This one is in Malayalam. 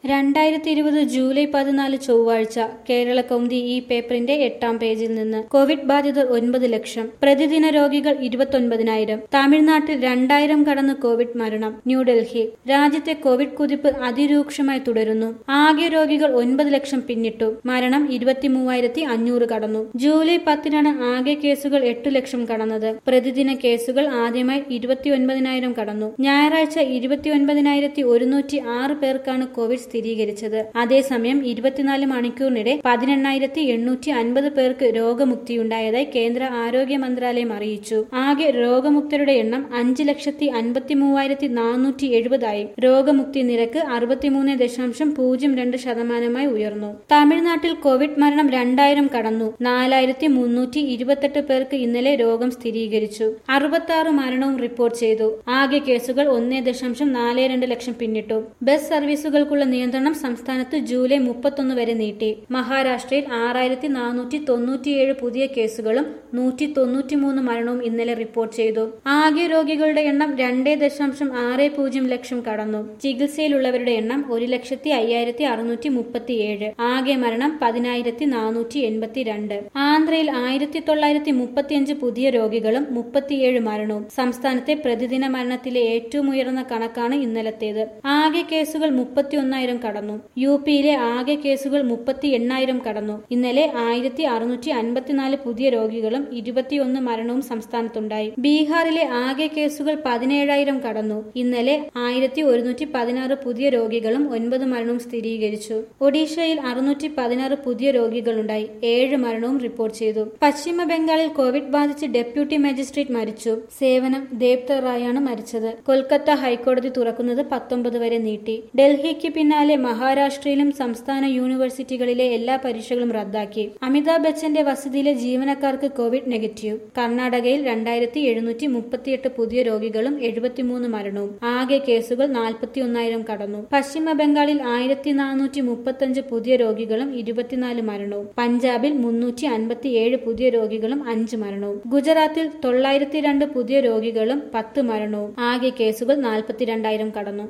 രണ്ടായിരത്തി ഇരുപത് ജൂലൈ പതിനാല് ചൊവ്വാഴ്ച കേരള കൗമുദി ഈ പേപ്പറിന്റെ എട്ടാം പേജിൽ നിന്ന് കോവിഡ് ബാധിതർ ഒൻപത് ലക്ഷം പ്രതിദിന രോഗികൾ ഇരുപത്തൊൻപതിനായിരം തമിഴ്നാട്ടിൽ രണ്ടായിരം കടന്ന് കോവിഡ് മരണം ന്യൂഡൽഹി രാജ്യത്തെ കോവിഡ് കുതിപ്പ് അതിരൂക്ഷമായി തുടരുന്നു ആകെ രോഗികൾ ഒൻപത് ലക്ഷം പിന്നിട്ടു മരണം ഇരുപത്തിമൂവായിരത്തി അഞ്ഞൂറ് കടന്നു ജൂലൈ പത്തിനാണ് ആകെ കേസുകൾ എട്ടു ലക്ഷം കടന്നത് പ്രതിദിന കേസുകൾ ആദ്യമായി ഇരുപത്തിയൊൻപതിനായിരം കടന്നു ഞായറാഴ്ച ഇരുപത്തിയൊൻപതിനായിരത്തി ഒരുന്നൂറ്റി ആറ് പേർക്കാണ് കോവിഡ് സ്ഥിരീകരിച്ചത് അതേസമയം ഇരുപത്തിനാല് മണിക്കൂറിനിടെ പതിനെണ്ണായിരത്തി എണ്ണൂറ്റി അൻപത് പേർക്ക് രോഗമുക്തിയുണ്ടായതായി കേന്ദ്ര ആരോഗ്യ മന്ത്രാലയം അറിയിച്ചു ആകെ രോഗമുക്തരുടെ എണ്ണം അഞ്ച് ലക്ഷത്തി അൻപത്തി മൂവായിരത്തി നാനൂറ്റി എഴുപതായി രോഗമുക്തി നിരക്ക് അറുപത്തിമൂന്ന് ദശാംശം പൂജ്യം രണ്ട് ശതമാനമായി ഉയർന്നു തമിഴ്നാട്ടിൽ കോവിഡ് മരണം രണ്ടായിരം കടന്നു നാലായിരത്തി മുന്നൂറ്റി ഇരുപത്തെട്ട് പേർക്ക് ഇന്നലെ രോഗം സ്ഥിരീകരിച്ചു അറുപത്തി ആറ് മരണവും റിപ്പോർട്ട് ചെയ്തു ആകെ കേസുകൾ ഒന്നേ ദശാംശം നാല് രണ്ട് ലക്ഷം പിന്നിട്ടു ബസ് സർവീസുകൾക്കുള്ള നിയന്ത്രണം സംസ്ഥാനത്ത് ജൂലൈ മുപ്പത്തൊന്ന് വരെ നീട്ടി മഹാരാഷ്ട്രയിൽ ആറായിരത്തി നാനൂറ്റി തൊണ്ണൂറ്റിയേഴ് പുതിയ കേസുകളും നൂറ്റി തൊണ്ണൂറ്റിമൂന്ന് മരണവും ഇന്നലെ റിപ്പോർട്ട് ചെയ്തു ആകെ രോഗികളുടെ എണ്ണം രണ്ടേ ദശാംശം ആറ് പൂജ്യം ലക്ഷം കടന്നു ചികിത്സയിലുള്ളവരുടെ എണ്ണം ഒരു ലക്ഷത്തി അയ്യായിരത്തി അറുന്നൂറ്റി മുപ്പത്തിയേഴ് ആകെ മരണം പതിനായിരത്തി നാനൂറ്റി എൺപത്തിരണ്ട് ആന്ധ്രയിൽ ആയിരത്തി തൊള്ളായിരത്തി മുപ്പത്തിയഞ്ച് പുതിയ രോഗികളും മുപ്പത്തിയേഴ് മരണവും സംസ്ഥാനത്തെ പ്രതിദിന മരണത്തിലെ ഏറ്റവും ഉയർന്ന കണക്കാണ് ഇന്നലത്തേത് ആകെ കേസുകൾ മുപ്പത്തിയൊന്നായിരം കടന്നു യു പിയിലെ ആകെ കേസുകൾ മുപ്പത്തി എണ്ണായിരം കടന്നു ഇന്നലെ ആയിരത്തി അറുന്നൂറ്റി അൻപത്തിനാല് പുതിയ രോഗികളും ഇരുപത്തിയൊന്ന് മരണവും സംസ്ഥാനത്തുണ്ടായി ബീഹാറിലെ ആകെ കേസുകൾ പതിനേഴായിരം കടന്നു ഇന്നലെ ആയിരത്തി ഒരുന്നൂറ്റി പതിനാറ് പുതിയ രോഗികളും ഒൻപത് മരണവും സ്ഥിരീകരിച്ചു ഒഡീഷയിൽ അറുന്നൂറ്റി പതിനാറ് പുതിയ രോഗികളുണ്ടായി ഏഴ് മരണവും റിപ്പോർട്ട് ചെയ്തു പശ്ചിമ ബംഗാളിൽ കോവിഡ് ബാധിച്ച് ഡെപ്യൂട്ടി മജിസ്ട്രേറ്റ് മരിച്ചു സേവനം ദേബ്ത റായാണ് മരിച്ചത് കൊൽക്കത്ത ഹൈക്കോടതി തുറക്കുന്നത് പത്തൊമ്പത് വരെ നീട്ടി ഡൽഹിക്ക് പിന്നാലെ മഹാരാഷ്ട്രയിലും സംസ്ഥാന യൂണിവേഴ്സിറ്റികളിലെ എല്ലാ പരീക്ഷകളും റദ്ദാക്കി അമിതാഭ് ബച്ചന്റെ വസതിയിലെ ജീവനക്കാർക്ക് കോവിഡ് നെഗറ്റീവ് കർണാടകയിൽ രണ്ടായിരത്തി എഴുന്നൂറ്റി മുപ്പത്തിയെട്ട് പുതിയ രോഗികളും എഴുപത്തിമൂന്ന് മരണവും ആകെ കേസുകൾ നാൽപ്പത്തിയൊന്നായിരം കടന്നു പശ്ചിമ ബംഗാളിൽ ആയിരത്തി നാനൂറ്റി മുപ്പത്തഞ്ച് പുതിയ രോഗികളും ഇരുപത്തിനാല് മരണവും പഞ്ചാബിൽ മുന്നൂറ്റി അൻപത്തിയേഴ് പുതിയ രോഗികളും അഞ്ച് മരണവും ഗുജറാത്തിൽ തൊള്ളായിരത്തി രണ്ട് പുതിയ രോഗികളും പത്ത് മരണവും ആകെ കേസുകൾ നാൽപ്പത്തിരണ്ടായിരം കടന്നു